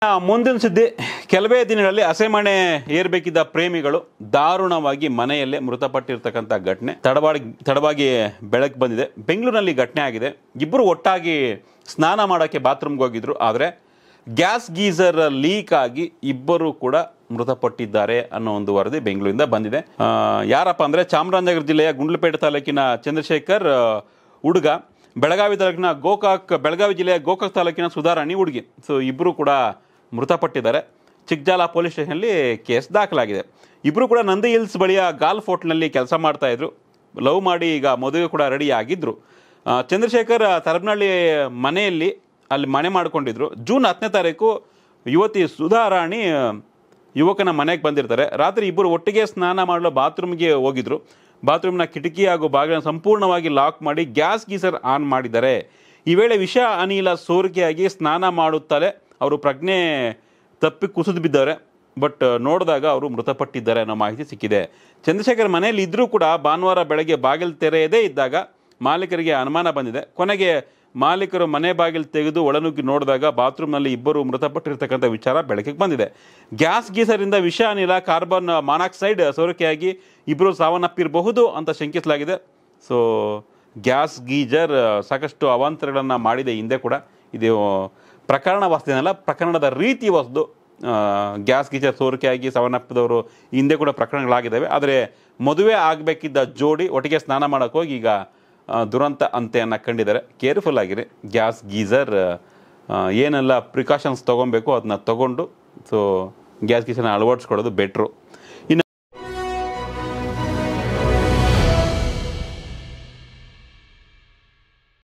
ಆ, ಮುಂದಿನ ಸುದ್ದಿ ಕೆಲವೇ ದಿನಗಳಲ್ಲಿ ಹಸೆಮಣೆ ಏರ್ಬೇಕಿದ್ದ ಪ್ರೇಮಿಗಳು ದಾರುಣವಾಗಿ ಮನೆಯಲ್ಲೇ ಮೃತಪಟ್ಟಿರ್ತಕ್ಕಂಥ ಘಟನೆ ತಡವಾಗಿ ತಡವಾಗಿ ಬೆಳಕು ಬಂದಿದೆ ಬೆಂಗಳೂರಿನಲ್ಲಿ ಘಟನೆ ಆಗಿದೆ ಇಬ್ಬರು ಒಟ್ಟಾಗಿ ಸ್ನಾನ ಮಾಡೋಕ್ಕೆ ಬಾತ್ರೂಮ್ಗೆ ಹೋಗಿದ್ರು ಆದರೆ ಗ್ಯಾಸ್ ಗೀಸರ್ ಲೀಕ್ ಆಗಿ ಇಬ್ಬರು ಕೂಡ ಮೃತಪಟ್ಟಿದ್ದಾರೆ ಅನ್ನೋ ಒಂದು ವರದಿ ಬೆಂಗಳೂರಿಂದ ಬಂದಿದೆ ಆ, ಯಾರಪ್ಪ ಅಂದರೆ ಚಾಮರಾಜನಗರ ಜಿಲ್ಲೆಯ ಗುಂಡ್ಲುಪೇಟೆ ತಾಲೂಕಿನ ಚಂದ್ರಶೇಖರ್ ಆ, ಹುಡುಗ ಬೆಳಗಾವಿ ತಾಲೂಕಿನ ಗೋಕಾಕ್ ಬೆಳಗಾವಿ ಜಿಲ್ಲೆಯ ಗೋಕಾಕ್ ತಾಲೂಕಿನ ಸುಧಾರಾಣಿ ಹುಡುಗಿ ಸೊ ಇಬ್ಬರು ಕೂಡ ಮೃತಪಟ್ಟಿದ್ದಾರೆ ಚಿಕ್ಕಜಾಲ ಪೊಲೀಸ್ ಸ್ಟೇಷನಲ್ಲಿ ಕೇಸ್ ದಾಖಲಾಗಿದೆ ಇಬ್ಬರು ಕೂಡ ನಂದಿ ಹಿಲ್ಸ್ ಬಳಿಯ ಗಾಲ್ಫ್ ಹೋಟ್ಲ್ನಲ್ಲಿ ಕೆಲಸ ಮಾಡ್ತಾ ಇದ್ರು ಲವ್ ಮಾಡಿ ಈಗ ಮದುವೆ ಕೂಡ ರೆಡಿ ಆಗಿದ್ರು ಆ, ಚಂದ್ರಶೇಖರ್ ತರಬನಹಳ್ಳಿ ಮನೆಯಲ್ಲಿ ಅಲ್ಲಿ ಮನೆ ಮಾಡ್ಕೊಂಡಿದ್ರು ಜೂನ್ ಹತ್ತನೇ ತಾರೀಕು ಯುವತಿ ಸುಧಾರಾಣಿ ಆ, ಯುವಕನ ಮನೆಗೆ ಬಂದಿರ್ತಾರೆ ರಾತ್ರಿ ಇಬ್ಬರು ಒಟ್ಟಿಗೆ ಸ್ನಾನ ಮಾಡಲು ಬಾತ್ರೂಮ್ಗೆ ಹೋಗಿದ್ರು ಬಾತ್ರೂಮ್ನ ಕಿಟಕಿ ಹಾಗೂ ಬಾಗಿಲನ್ನು ಸಂಪೂರ್ಣವಾಗಿ ಲಾಕ್ ಮಾಡಿ ಗ್ಯಾಸ್ ಗೀಸರ್ ಆನ್ ಮಾಡಿದ್ದಾರೆ ಈ ವೇಳೆ ವಿಷ ಅನಿಲ ಸೋರಿಕೆಯಾಗಿ ಸ್ನಾನ ಮಾಡುತ್ತಲೇ ಅವರು ಪ್ರಜ್ಞೆ ತಪ್ಪಿ ಕುಸಿದು ಬಿದ್ದಾರೆ ಬಟ್ ನೋಡಿದಾಗ ಅವರು ಮೃತಪಟ್ಟಿದ್ದಾರೆ ಅನ್ನೋ ಮಾಹಿತಿ ಸಿಕ್ಕಿದೆ ಚಂದ್ರಶೇಖರ್ ಮನೆಯಲ್ಲಿ ಇದ್ರೂ ಕೂಡ ಭಾನುವಾರ ಬೆಳಗ್ಗೆ ಬಾಗಿಲು ತೆರೆಯದೇ ಇದ್ದಾಗ ಮಾಲೀಕರಿಗೆ ಅನುಮಾನ ಬಂದಿದೆ ಕೊನೆಗೆ ಮಾಲೀಕರು ಮನೆ ಬಾಗಿಲು ತೆಗೆದು ಒಳನುಗ್ಗಿ ನೋಡಿದಾಗ ಬಾತ್ರೂಮ್ನಲ್ಲಿ ಇಬ್ಬರು ಮೃತಪಟ್ಟಿರ್ತಕ್ಕಂಥ ವಿಚಾರ ಬೆಳಕಿಗೆ ಬಂದಿದೆ ಗ್ಯಾಸ್ ಗೀಸರಿಂದ ವಿಷ ಅನಿಲ ಕಾರ್ಬನ್ ಮಾನಾಕ್ಸೈಡ್ ಸೋರಿಕೆಯಾಗಿ ಇಬ್ಬರು ಸಾವನ್ನಪ್ಪಿರಬಹುದು ಅಂತ ಶಂಕಿಸಲಾಗಿದೆ ಸೊ ಗ್ಯಾಸ್ ಗೀಜರ್ ಸಾಕಷ್ಟು ಅವಾಂತರಗಳನ್ನು ಮಾಡಿದೆ ಹಿಂದೆ ಕೂಡ ಇದು ಪ್ರಕರಣ ವಸ್ತುನಲ್ಲ ಪ್ರಕರಣದ ರೀತಿ ವಸ್ತು ಗ್ಯಾಸ್ ಗೀಜರ್ ಸೋರಿಕೆಯಾಗಿ ಸಾವನ್ನಪ್ಪಿದವರು ಹಿಂದೆ ಕೂಡ ಪ್ರಕರಣಗಳಾಗಿದ್ದಾವೆ ಆದರೆ ಮದುವೆ ಆಗಬೇಕಿದ್ದ ಜೋಡಿ ಒಟ್ಟಿಗೆ ಸ್ನಾನ ಮಾಡೋಕೆ ಹೋಗಿ ಈಗ ಆ, ದುರಂತ ಅಂತೆಯನ್ನು ಕಂಡಿದ್ದಾರೆ ಕೇರ್ಫುಲ್ ಆಗಿರಿ ಗ್ಯಾಸ್ ಗೀಸರ್ ಆ, ಏನೆಲ್ಲ ಪ್ರಿಕಾಷನ್ಸ್ ತೊಗೊಬೇಕು ಅದನ್ನ ತಗೊಂಡು ಸೊ ಗ್ಯಾಸ್ ಗೀಸರ್ನ ಅಳವಡಿಸ್ಕೊಳ್ಳೋದು ಬೆಟ್ರು